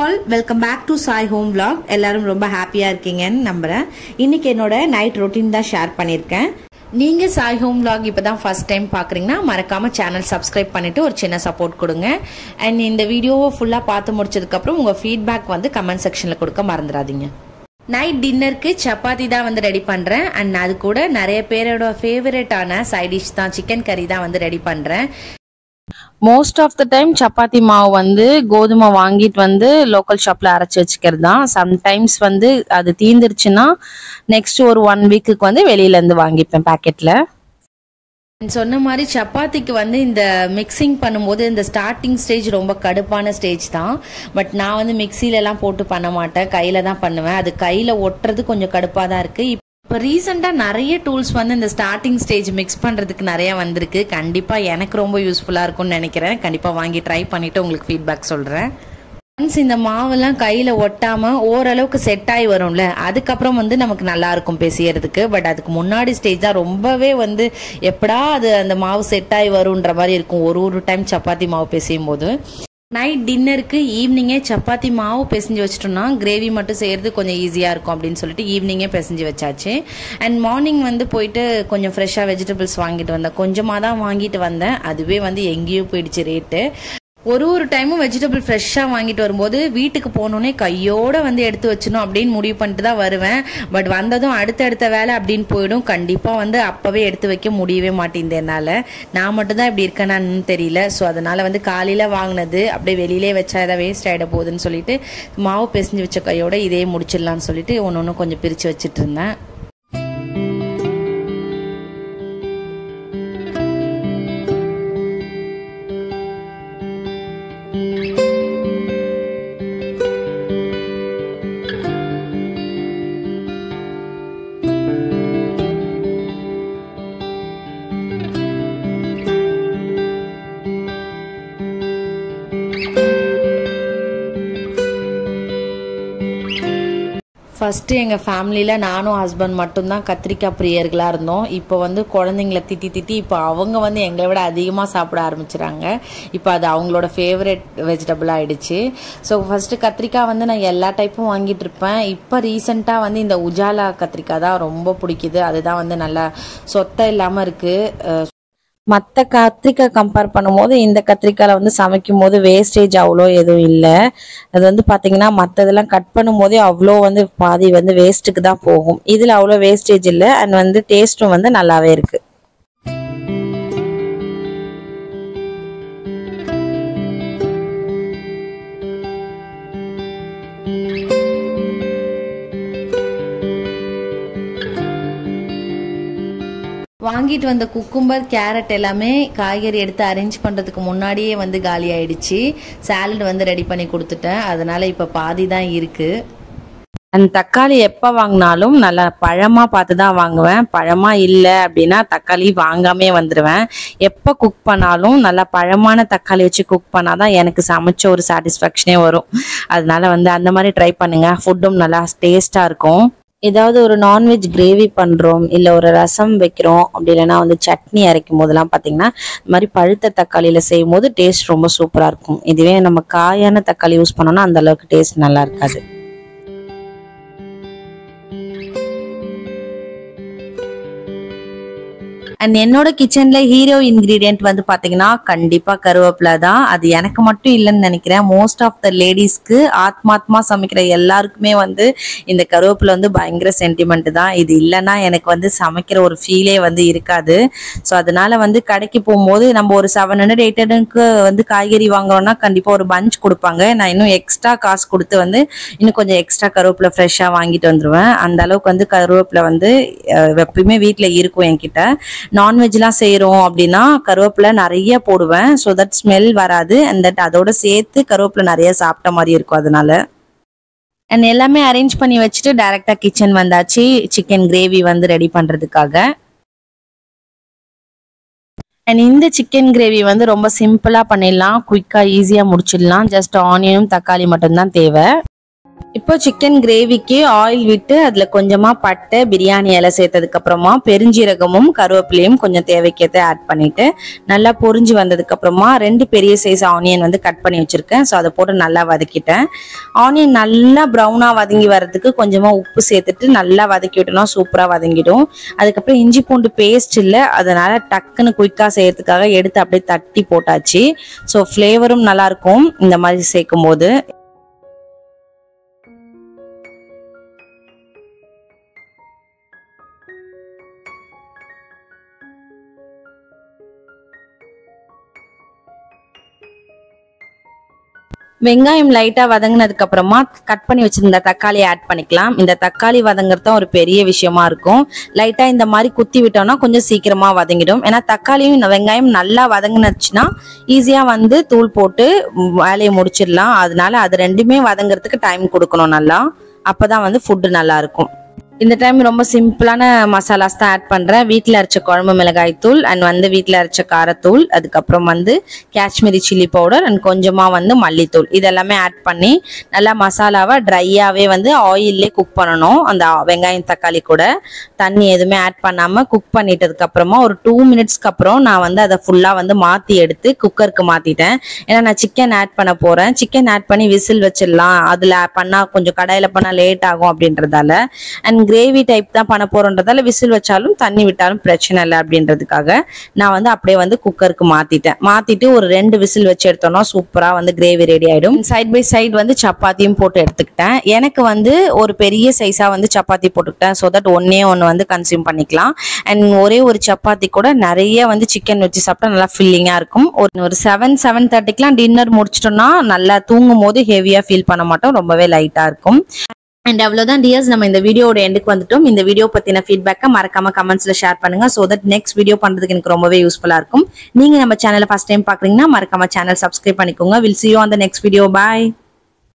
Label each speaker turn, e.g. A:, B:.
A: all welcome back to Sai home vlog எல்லாரும் ரொம்ப ஹாப்பியாக இருக்கீங்கன்னு நம்புகிறேன் இன்னைக்கு என்னோட நைட் ரொட்டீன் தான் ஷேர் பண்ணியிருக்கேன் நீங்கள் சாய் ஹோம் vlog இப்போ தான் ஃபஸ்ட் டைம் பார்க்குறீங்கன்னா மறக்காமல் சேனல் சப்ஸ்கிரைப் பண்ணிவிட்டு ஒரு சின்ன சப்போர்ட் கொடுங்க அண்ட் இந்த வீடியோவை ஃபுல்லாக பார்த்து முடிச்சதுக்கப்புறம் உங்கள் ஃபீட்பேக் வந்து கமெண்ட் செக்ஷனில் கொடுக்க மறந்துடாதீங்க நைட் டின்னருக்கு சப்பாத்தி தான் வந்து ரெடி பண்ணுறேன் அண்ட் அது கூட நிறைய பேரோட ஃபேவரட்டான சைட் டிஷ் தான் சிக்கன் கறி தான் வந்து ரெடி பண்ணுறேன்
B: most of the time chapati மாவு வந்து கோதுமை வாங்கிட்டு வந்து லோக்கல் ஷாப்ல அரைச்சி வச்சுக்கிறது தான் சம்டைம்ஸ் வந்து அது தீந்துருச்சுன்னா நெக்ஸ்ட் ஒரு ஒன் வீக்குக்கு வந்து வெளியில இருந்து வாங்கிப்பேன் பாக்கெட்ல
A: சொன்ன மாதிரி சப்பாத்திக்கு வந்து இந்த மிக்சிங் பண்ணும்போது இந்த ஸ்டார்டிங் ஸ்டேஜ் ரொம்ப கடுப்பான ஸ்டேஜ் தான் பட் நான் வந்து மிக்சில எல்லாம் போட்டு பண்ண மாட்டேன் கையில தான் பண்ணுவேன் அது கையில ஒட்டுறது கொஞ்சம் கடுப்பா தான் இருக்கு இப்போ ரீசெண்டாக நிறைய டூல்ஸ் வந்து இந்த ஸ்டார்டிங் ஸ்டேஜ் மிக்ஸ் பண்ணுறதுக்கு நிறைய வந்திருக்கு கண்டிப்பாக எனக்கு ரொம்ப யூஸ்ஃபுல்லாக இருக்கும்னு நினைக்கிறேன் கண்டிப்பாக வாங்கி ட்ரை பண்ணிவிட்டு உங்களுக்கு ஃபீட்பேக் சொல்கிறேன் ஒன்ஸ் இந்த மாவெல்லாம் கையில் ஒட்டாமல் ஓரளவுக்கு செட் ஆகி வரும்ல அதுக்கப்புறம் வந்து நமக்கு நல்லா இருக்கும் பேசியறதுக்கு பட் அதுக்கு முன்னாடி ஸ்டேஜ் தான் ரொம்பவே வந்து எப்படா அது அந்த மாவு செட் ஆகி வரும்ன்ற மாதிரி இருக்கும் ஒரு ஒரு டைம் சப்பாத்தி மாவு பேசியும் போது நைட் டின்னருக்கு ஈவினிங்கே சப்பாத்தி மாவு பிசைஞ்சு வச்சிட்டோம்னா கிரேவி மட்டும் செய்யறது கொஞ்சம் ஈஸியாக இருக்கும் அப்படின்னு சொல்லிட்டு ஈவினிங்கே பிசைஞ்சு வச்சாச்சு அண்ட் மார்னிங் வந்து போயிட்டு கொஞ்சம் ஃப்ரெஷ்ஷாக வெஜிடபிள்ஸ் வாங்கிட்டு வந்தேன் கொஞ்சமாக தான் வாங்கிட்டு வந்தேன் அதுவே வந்து எங்கேயோ போயிடுச்சு ரேட்டு ஒரு ஒரு டைமும் வெஜிடபிள் ஃப்ரெஷ்ஷாக வாங்கிட்டு வரும்போது வீட்டுக்கு போனோடனே கையோட வந்து எடுத்து வச்சிடணும் அப்படின்னு முடிவு பண்ணிட்டு தான் வருவேன் பட் வந்ததும் அடுத்தடுத்த வேலை அப்படின்னு போயிடும் கண்டிப்பாக வந்து அப்போவே எடுத்து வைக்க முடியவே மாட்டேங்குது என்னால் நான் மட்டும்தான் இப்படி இருக்கேனான்னு தெரியல ஸோ அதனால் வந்து காலையில் வாங்கினது அப்படியே வெளியிலே வச்சா ஏதாவது வேஸ்ட் ஆகிட போகுதுன்னு சொல்லிட்டு மாவு பிசைஞ்சு வச்ச கையோட இதே முடிச்சிடலான்னு சொல்லிட்டு ஒன்று ஒன்று கொஞ்சம் பிரித்து வச்சுட்டு இருந்தேன் ஃபஸ்ட்டு எங்கள் ஃபேமிலியில் நானும் ஹஸ்பண்ட் மட்டும்தான் கத்திரிக்காய் பிரியர்களாக இருந்தோம் இப்போ வந்து குழந்தைங்கள திட்டி திட்டி இப்போ அவங்க வந்து எங்களை விட அதிகமாக சாப்பிட ஆரம்பிச்சிட்டாங்க இப்போ அது அவங்களோட ஃபேவரட் வெஜிடபிள் ஆயிடுச்சு ஸோ ஃபஸ்ட்டு கத்திரிக்காய் வந்து நான் எல்லா டைப்பும் வாங்கிட்டு இருப்பேன் இப்போ ரீசெண்டாக வந்து இந்த உஜாலா கத்திரிக்காய் தான் ரொம்ப பிடிக்குது அதுதான் வந்து நல்லா சொத்தை இல்லாமல் இருக்குது
B: மற்ற கத்திரிக்காய் கம்பேர் பண்ணும்போது இந்த கத்திரிக்காயில வந்து சமைக்கும் போது வேஸ்டேஜ் அவ்வளோ எதுவும் இல்லை அது வந்து பார்த்தீங்கன்னா மற்றதெல்லாம் கட் பண்ணும்போதே அவ்வளோ வந்து பாதி வந்து வேஸ்ட்டுக்கு தான் போகும் இதில் அவ்வளோ வேஸ்டேஜ் இல்லை அண்ட் வந்து டேஸ்ட்டும் வந்து நல்லாவே இருக்கு
A: வாங்கிட்டு வந்த குக்கும்பர் கேரட் எல்லாமே காய்கறி எடுத்து அரேஞ்ச் பண்ணுறதுக்கு முன்னாடியே வந்து காலி ஆயிடுச்சு சாலட் வந்து ரெடி பண்ணி கொடுத்துட்டேன் அதனால இப்போ பாதி தான் இருக்கு
B: அண்ட் தக்காளி எப்போ வாங்கினாலும் நல்லா பழமாக பார்த்து தான் வாங்குவேன் பழமாக இல்லை அப்படின்னா தக்காளி வாங்காமே வந்துடுவேன் எப்போ குக் பண்ணாலும் நல்லா பழமான தக்காளி வச்சு குக் பண்ணாதான் எனக்கு சமைச்ச ஒரு சாட்டிஸ்ஃபேக்ஷனே வரும் அதனால வந்து அந்த மாதிரி ட்ரை பண்ணுங்க ஃபுட்டும் நல்லா டேஸ்ட்டாக இருக்கும் ஏதாவது ஒரு நான்வெஜ் கிரேவி பண்ணுறோம் இல்லை ஒரு ரசம் வைக்கிறோம் அப்படி இல்லைன்னா வந்து சட்னி அரைக்கும் போதெல்லாம் பார்த்தீங்கன்னா இந்த மாதிரி பழுத்த தக்காளியில் செய்யும் போது டேஸ்ட் ரொம்ப சூப்பராக இருக்கும் இதுவே நம்ம காயான தக்காளி யூஸ் பண்ணோம்னா அந்த அளவுக்கு டேஸ்ட் நல்லா இருக்காது அண்ட் என்னோட கிச்சன்ல ஹீரோ இன்கிரீடியன்ட் வந்து பாத்தீங்கன்னா கண்டிப்பா கருவேப்பிலை தான் அது எனக்கு மட்டும் இல்லைன்னு நினைக்கிறேன் மோஸ்ட் ஆஃப் த லேடிஸ்க்கு ஆத்மாத்மா சமைக்கிற எல்லாருக்குமே வந்து இந்த கருவேப்பிலை வந்து பயங்கர சென்டிமெண்ட் தான் இது இல்லைன்னா எனக்கு வந்து சமைக்கிற ஒரு ஃபீலே வந்து இருக்காது ஸோ அதனால வந்து கடைக்கு போகும்போது நம்ம ஒரு செவன் ஹண்ட்ரட் எயிட் ஹண்ட்ரட்க்கு வந்து காய்கறி வாங்குறோம்னா கண்டிப்பா ஒரு பஞ்ச் கொடுப்பாங்க நான் இன்னும் எக்ஸ்ட்ரா காசு கொடுத்து வந்து இன்னும் கொஞ்சம் எக்ஸ்ட்ரா கருவேப்பிலை ஃப்ரெஷ்ஷாக வாங்கிட்டு வந்துருவேன் அந்த அளவுக்கு வந்து கருவேப்பிலை வந்து அஹ், எப்பயுமே வீட்டில் இருக்கும் என்கிட்ட நான்வெஜ்லாம் செய்கிறோம் அப்படின்னா கருவேப்பிலை நிறைய போடுவேன் ஸோ தட் ஸ்மெல் வராது அண்ட் தட் அதோட சேர்த்து கருவேப்பிலை நிறைய சாப்பிட்ட மாதிரி இருக்கும் அதனால அண்ட் எல்லாமே அரேஞ்ச் பண்ணி வச்சுட்டு டைரெக்டாக கிச்சன் வந்தாச்சு சிக்கன் கிரேவி வந்து ரெடி பண்ணுறதுக்காக அண்ட் இந்த சிக்கன் கிரேவி வந்து ரொம்ப சிம்பிளாக பண்ணிடலாம் குயிக்காக ஈஸியாக முடிச்சிடலாம் ஜஸ்ட் ஆனியனும் தக்காளி மட்டும்தான் தேவை இப்போ சிக்கன் கிரேவிக்கு ஆயில் விட்டு அதுல கொஞ்சமா பட்டை பிரியாணி இலை சேர்த்ததுக்கு அப்புறமா பெருஞ்சீரகமும் கருவேப்பிலையும் கொஞ்சம் தேவைக்கேற்ற ஆட் பண்ணிட்டு நல்லா பொரிஞ்சு வந்ததுக்கு அப்புறமா ரெண்டு பெரிய சைஸ் ஆனியன் வந்து கட் பண்ணி வச்சிருக்கேன் ஸோ அதை போட்டு நல்லா வதக்கிட்டேன் ஆனியன் நல்லா ப்ரௌனா வதங்கி வர்றதுக்கு கொஞ்சமா உப்பு சேர்த்துட்டு நல்லா வதக்கி விட்டோம்னா சூப்பரா வதங்கிடும் அதுக்கப்புறம் இஞ்சி பூண்டு பேஸ்ட் இல்லை அதனால டக்குன்னு குயிக்காக செய்யறதுக்காக எடுத்து அப்படியே தட்டி போட்டாச்சு ஸோ ஃப்ளேவரும் நல்லா இருக்கும் இந்த மாதிரி சேர்க்கும் போது வெங்காயம் லைட்டா வதங்கினதுக்கு அப்புறமா கட் பண்ணி வச்சிருந்த தக்காளி ஆட் பண்ணிக்கலாம் இந்த தக்காளி வதங்குறது தான் ஒரு பெரிய விஷயமா இருக்கும் லைட்டா இந்த மாதிரி குத்தி விட்டோம்னா கொஞ்சம் சீக்கிரமா வதங்கிடும் ஏன்னா தக்காளியும் இந்த வெங்காயம் நல்லா வதங்கினுச்சுன்னா ஈஸியா வந்து தூள் போட்டு ம், வேலையை முடிச்சிடலாம் அதனால அது ரெண்டுமே வதங்குறதுக்கு டைம் கொடுக்கணும் நல்லா அப்பதான் வந்து ஃபுட்டு நல்லா இருக்கும் இந்த டைம் ரொம்ப சிம்பிளான மசாலாஸ் தான் ஆட் பண்றேன் வீட்டில் அரைச்ச குழம்பு மிளகாய் தூள் அண்ட் வந்து வீட்டில் அரைச்ச காரத்தூள் அதுக்கப்புறம் வந்து காஷ்மீரி சில்லி பவுடர் அண்ட் கொஞ்சமா வந்து மல்லித்தூள் இதெல்லாமே ஆட் பண்ணி நல்லா மசாலாவை ட்ரையாவே வந்து ஆயிலே குக் பண்ணணும் அந்த வெங்காயம் தக்காளி கூட தண்ணி எதுவுமே ஆட் பண்ணாம குக் பண்ணிட்டதுக்கு அப்புறமா ஒரு டூ மினிட்ஸ்க்கு அப்புறம் நான் வந்து அதை ஃபுல்லா வந்து மாத்தி எடுத்து குக்கருக்கு மாத்திட்டேன் ஏன்னா நான் சிக்கன் ஆட் பண்ண போறேன் சிக்கன் ஆட் பண்ணி விசில் வச்சிடலாம் அதுல பண்ணா கொஞ்சம் கடாயில பண்ணா லேட் ஆகும் அப்படின்றதால அண்ட் கிரேவி டைப் தான் பண்ண போறோன்றதால விசில் வச்சாலும் தண்ணி விட்டாலும் பிரச்சனை இல்லை அப்படின்றதுக்காக நான் வந்து அப்படியே வந்து குக்கருக்கு மாத்திட்டேன் மாத்திட்டு ஒரு ரெண்டு விசில் வச்சு எடுத்தோம்னா சூப்பரா வந்து கிரேவி ரெடி ஆயிடும் சைட் பை சைடு வந்து சப்பாத்தியும் போட்டு எடுத்துக்கிட்டேன் எனக்கு வந்து ஒரு பெரிய சைஸா வந்து சப்பாத்தி போட்டுக்கிட்டேன் ஸோ தட் ஒன்னே ஒன்று வந்து கன்சியூம் பண்ணிக்கலாம் அண்ட் ஒரே ஒரு சப்பாத்தி கூட நிறைய வந்து சிக்கன் வச்சு சாப்பிட்டா நல்லா ஃபில்லிங்கா இருக்கும் ஒரு ஒரு செவன் செவன் தேர்ட்டிக்கெலாம் டின்னர் முடிச்சிட்டோம்னா நல்லா தூங்கும் போது ஹெவியா ஃபீல் பண்ண மாட்டோம் ரொம்பவே லைட்டா இருக்கும் அண்ட் அவ்வளோதான் டியர்ஸ் நம்ம இந்த வீடியோட எண்டுக்கு வந்துட்டோம் இந்த வீடியோ பத்தின ஃபீட்பேக்கை மறக்காம கமெண்ட்ஸ்ல ஷேர் பண்ணுங்க ஸோ தட் நெக்ஸ்ட் வீடியோ பண்றதுக்கு எனக்கு ரொம்பவே யூஸ்ஃபுல்லா இருக்கும் நீங்க நம்ம சேனலை ஃபர்ஸ்ட் டைம் பாக்குறீங்கன்னா மறக்காம சேனல் சப்ஸ்கிரைப் பண்ணிக்கோங்க will see you on the next video bye